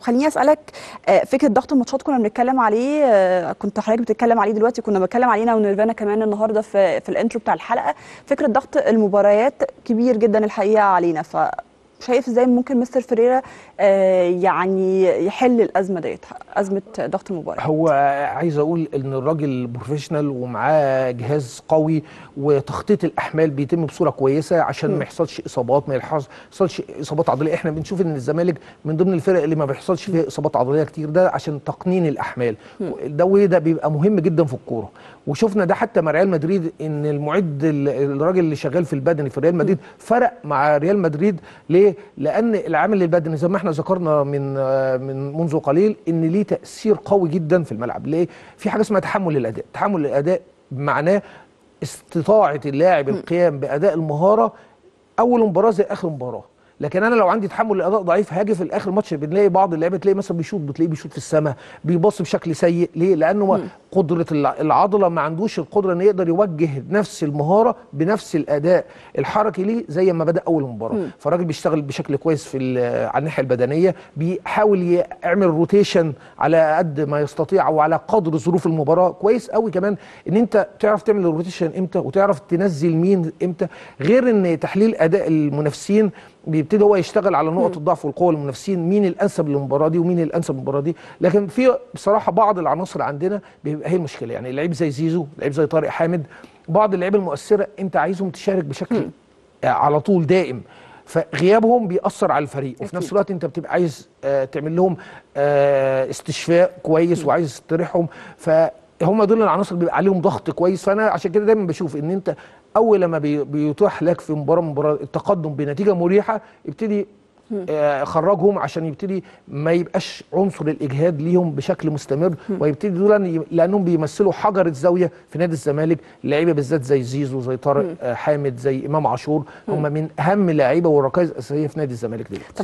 خليني اسالك آه، فكره ضغط الماتشات كنا بنتكلم عليه آه، كنت حضرتك بتتكلم عليه دلوقتي كنا بنتكلم عليه انا ونيرفانا كمان النهارده في في الانترو بتاع الحلقه فكره ضغط المباريات كبير جدا الحقيقه علينا ف شايف ازاي ممكن مستر فريرا آه، يعني يحل الازمه ديت ازمه ضغط المباريات هو عايز اقول ان الراجل بروفيشنال ومعاه جهاز قوي وتخطيط الاحمال بيتم بصوره كويسه عشان ما يحصلش اصابات ما يحصلش اصابات عضليه احنا بنشوف ان الزمالك من ضمن الفرق اللي ما بيحصلش فيها اصابات عضليه كتير ده عشان تقنين الاحمال ده وده بيبقى مهم جدا في الكوره وشفنا ده حتى مع ريال مدريد ان المعد ال- الراجل اللي شغال في البدني في ريال مدريد فرق مع ريال مدريد ليه لان العامل البدني زي ما احنا ذكرنا من آه، من منذ قليل ان ليه تاثير قوي جدا في الملعب ليه في حاجه اسمها تحمل الاداء تحمل الاداء معناه استطاعه اللاعب القيام باداء المهاره اول مباراه زي اخر مباراه لكن انا لو عندي تحمل الاداء ضعيف هاجي في الاخر ماتش بنلاقي بعض اللعيبه تلاقي مثلا بيشوط بتلاقيه بيشوط في السماء بيباص بشكل سيء ليه لانه ما قدره الع- العضله ما عندوش القدره ان يقدر يوجه نفس المهاره بنفس الاداء الحركي ليه زي ما بدا اول مباراه فالراجل بيشتغل بشكل كويس في ال- على الناحيه البدنيه بيحاول يعمل روتيشن على قد ما يستطيع او على قدر ظروف المباراه كويس قوي كمان ان انت تعرف تعمل الروتيشن امتى وتعرف تنزل مين امتى غير ان تحليل اداء المنافسين بيبتدي هو يشتغل على نقط الضعف والقوه للمنافسين مين الانسب للمباراه دي ومين الانسب للمباراه دي لكن في بصراحه بعض العناصر عندنا بيبقى هي المشكله يعني لعيب زي زيزو لعيب زي طارق حامد بعض اللعيبه المؤثره انت عايزهم تشارك بشكل آه، على طول دائم فغيابهم بيأثر على الفريق وفي نفس الوقت انت بتبقى عايز آه، تعمل لهم آه، استشفاء كويس وعايز تريحهم فهم دول العناصر اللي بيبقى عليهم ضغط كويس فانا عشان كده دايما بشوف ان انت اول لما بي- بيتاح لك في مباراه من مباراه التقدم بنتيجه مريحه ابتدي آه، خرجهم عشان يبتدي ما يبقاش عنصر الاجهاد ليهم بشكل مستمر ويبتدي دول ي- لانهم بيمثلوا حجر الزاويه في نادي الزمالك لعيبه بالذات زي زيزو زي طارق آه، حامد زي امام عاشور هم من اهم اللعيبه والركائز الاساسيه في نادي الزمالك دلوقتي